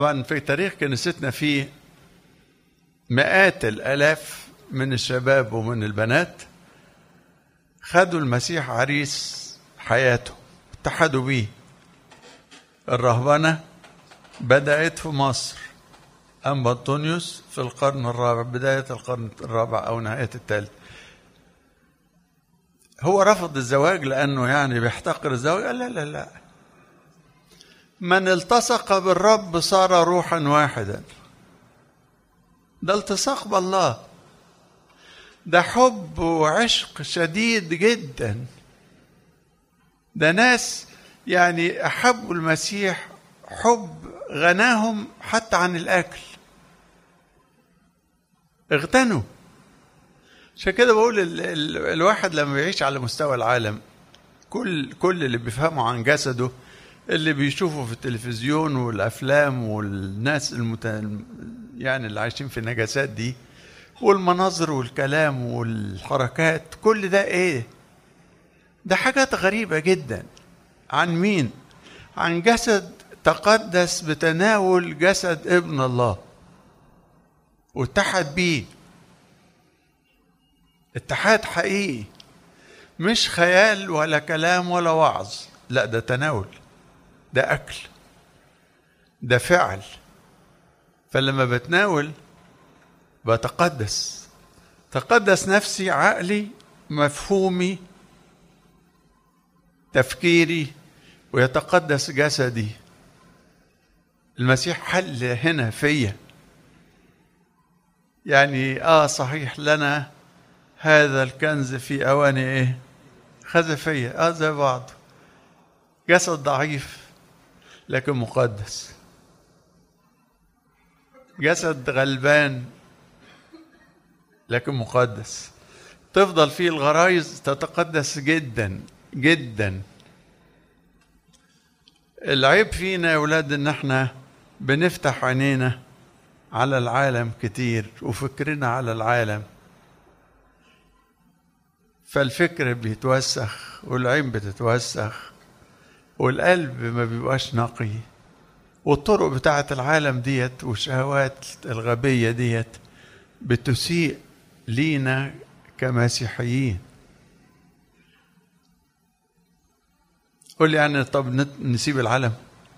طبعا في تاريخ كنيستنا فيه مئات الالاف من الشباب ومن البنات خدوا المسيح عريس حياته اتحدوا بيه الرهبنه بدات في مصر أما أنطونيوس في القرن الرابع بداية القرن الرابع أو نهاية الثالث هو رفض الزواج لأنه يعني بيحتقر الزواج قال لا لا لا من التصق بالرب صار روحا واحدا ده التصاق بالله ده حب وعشق شديد جدا ده ناس يعني أحبوا المسيح حب غناهم حتى عن الأكل اغتنوا عشان كده بقول ال ال الواحد لما بيعيش على مستوى العالم كل كل اللي بيفهمه عن جسده اللي بيشوفه في التلفزيون والافلام والناس المت... يعني اللي عايشين في النجاسات دي والمناظر والكلام والحركات كل ده ايه ده حاجات غريبه جدا عن مين عن جسد تقدس بتناول جسد ابن الله واتحد بيه اتحاد حقيقي مش خيال ولا كلام ولا وعظ لا ده تناول ده اكل ده فعل فلما بتناول بتقدس تقدس نفسي عقلي مفهومي تفكيري ويتقدس جسدي المسيح حل هنا فيا يعني اه صحيح لنا هذا الكنز في اواني ايه خزفيه اه زي بعض جسد ضعيف لكن مقدس جسد غلبان لكن مقدس تفضل فيه الغرايز تتقدس جدا جدا العيب فينا يا ولاد ان احنا بنفتح عينينا على العالم كتير وفكرنا على العالم فالفكر بيتوسخ والعين بتتوسخ والقلب ما بيبقاش نقي والطرق بتاعة العالم ديت والشهوات الغبية ديت بتسيء لينا كمسيحيين قول لي يعني طب نسيب العالم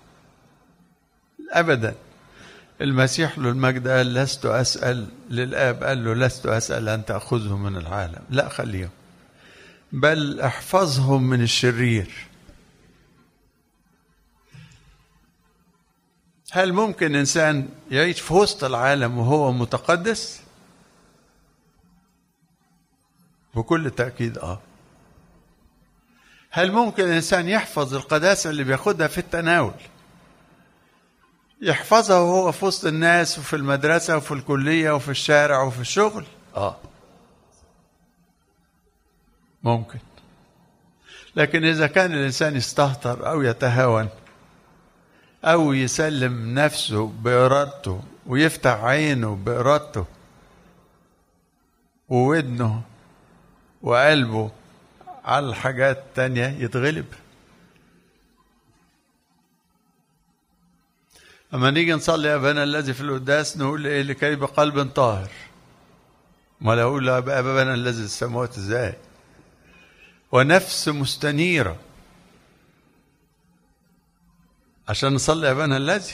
ابدا المسيح له المجد قال لست اسال للاب قال له لست اسال ان تاخذهم من العالم لا خليهم بل احفظهم من الشرير هل ممكن انسان يعيش في وسط العالم وهو متقدس بكل تاكيد اه هل ممكن الانسان يحفظ القداسه اللي بياخدها في التناول يحفظها وهو في وسط الناس وفي المدرسه وفي الكليه وفي الشارع وفي الشغل اه ممكن لكن اذا كان الانسان يستهتر او يتهاون او يسلم نفسه بارادته ويفتح عينه بارادته وودنه وقلبه على الحاجات التانية يتغلب أما نيجي نصلي يا أبانا الذي في القداس نقول إيه لكي بقلب طاهر ما لا أقول أبانا الذي في السماوات إزاي ونفس مستنيرة عشان نصلي أبانا الذي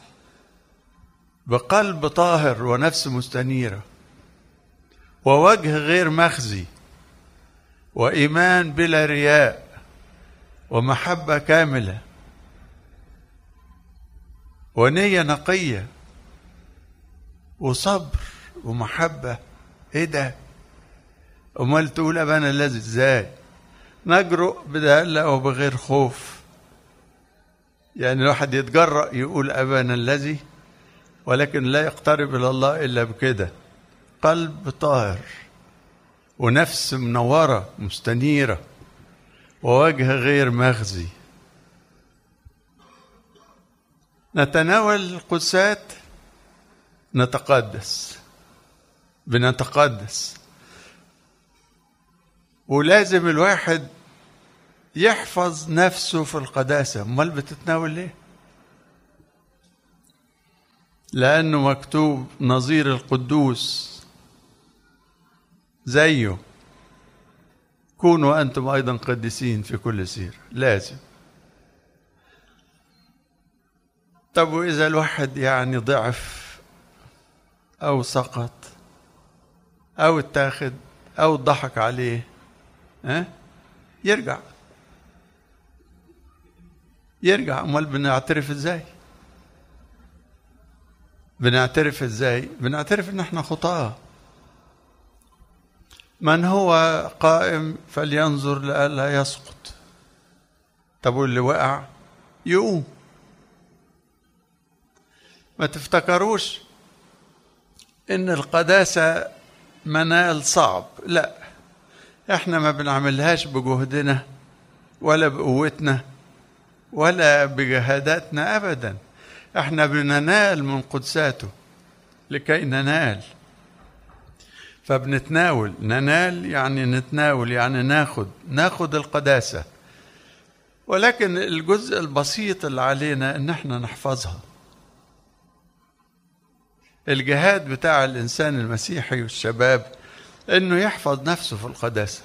بقلب طاهر ونفس مستنيرة ووجه غير مخزي وايمان بلا رياء ومحبه كامله ونيه نقيه وصبر ومحبه ايه ده امال تقول ابانا الذي ازاي نجرؤ بدهله وبغير خوف يعني الواحد يتجرأ يقول ابانا الذي ولكن لا يقترب الى الله الا بكده قلب طاهر ونفس منورة مستنيرة ووجه غير مخزي نتناول القدسات نتقدس بنتقدس ولازم الواحد يحفظ نفسه في القداسة امال بتتناول ليه لأنه مكتوب نظير القدوس زيه كونوا أنتم أيضا قديسين في كل سير لازم طب وإذا الواحد يعني ضعف أو سقط أو اتاخد أو ضحك عليه ها يرجع يرجع امال بنعترف ازاي بنعترف ازاي بنعترف ان احنا خطاه من هو قائم فلينظر لئلا يسقط طب واللي وقع يقوم ما تفتكروش ان القداسه منال صعب لا احنا ما بنعملهاش بجهدنا ولا بقوتنا ولا بجهاداتنا ابدا احنا بننال من قدساته لكي ننال فبنتناول ننال يعني نتناول يعني ناخد ناخد القداسه ولكن الجزء البسيط اللي علينا ان احنا نحفظها الجهاد بتاع الانسان المسيحي والشباب انه يحفظ نفسه في القداسه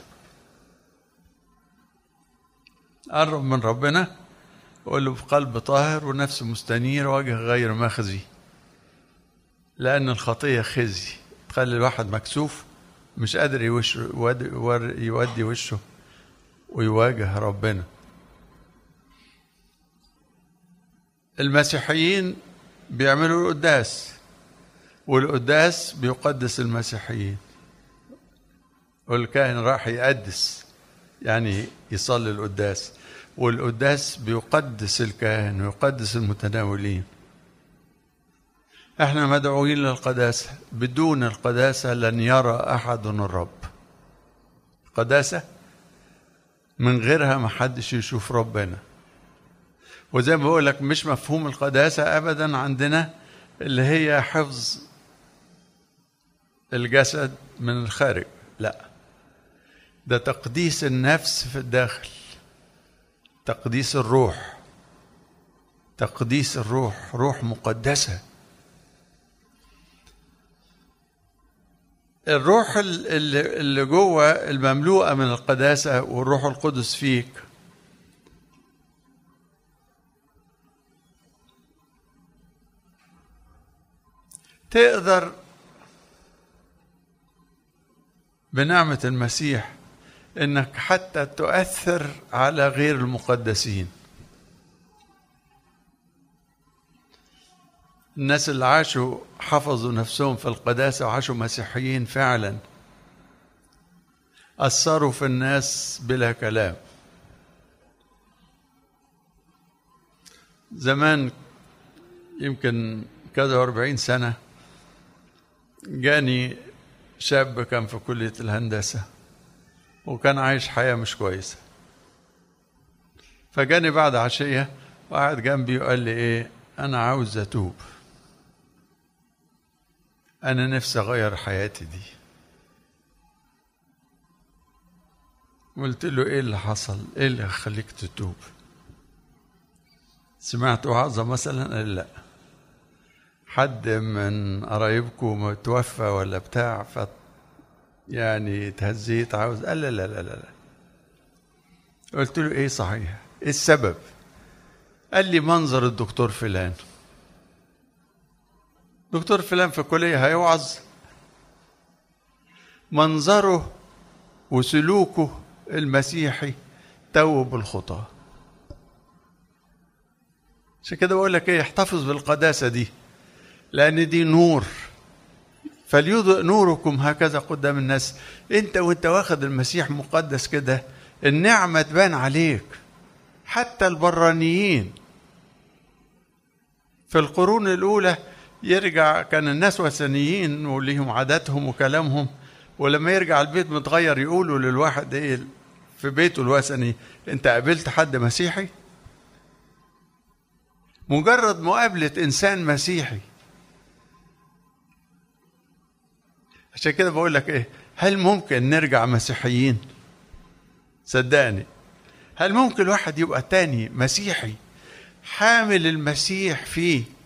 قرب من ربنا وقول له بقلب طاهر ونفس مستنير وجه غير مخزي لأن الخطية خزي تخلي الواحد مكسوف مش قادر يوش يودي, يودي وشه ويواجه ربنا المسيحيين بيعملوا القداس والقداس بيقدس المسيحيين والكاهن راح يقدس يعني يصلي القداس والقداس بيقدس الكاهن ويقدس المتناولين احنا مدعوين للقداسة بدون القداسة لن يرى أحد الرب قداسة من غيرها ما حدش يشوف ربنا وزي ما بقول لك مش مفهوم القداسة أبدا عندنا اللي هي حفظ الجسد من الخارج لا ده تقديس النفس في الداخل تقديس الروح تقديس الروح روح مقدسه الروح اللي جوه المملوءه من القداسه والروح القدس فيك تقدر بنعمه المسيح انك حتى تؤثر على غير المقدسين الناس اللي عاشوا حفظوا نفسهم في القداسه وعاشوا مسيحيين فعلا اثروا في الناس بلا كلام زمان يمكن كذا واربعين سنه جاني شاب كان في كليه الهندسه وكان عايش حياة مش كويسة فجاني بعد عشية وقعد جنبي وقال لي ايه انا عاوز اتوب انا نفسي اغير حياتي دي قلت له ايه اللي حصل ايه اللي خليك تتوب سمعت وعظة مثلا قال لا حد من قرايبكم توفى ولا بتاع ف يعني تهزيت عاوز قال لا لا لا لا قلت له ايه صحيح ايه السبب قال لي منظر الدكتور فلان دكتور فلان في الكلية هيوعظ منظره وسلوكه المسيحي توب الخطى عشان كده بقول لك ايه احتفظ بالقداسة دي لأن دي نور فليضئ نوركم هكذا قدام الناس انت وانت واخد المسيح مقدس كده النعمة تبان عليك حتى البرانيين في القرون الأولى يرجع كان الناس وثنيين وليهم عاداتهم وكلامهم ولما يرجع البيت متغير يقولوا للواحد ايه في بيته الوثني انت قابلت حد مسيحي مجرد مقابلة إنسان مسيحي عشان كده بقول لك ايه هل ممكن نرجع مسيحيين صدقني هل ممكن الواحد يبقى تاني مسيحي حامل المسيح فيه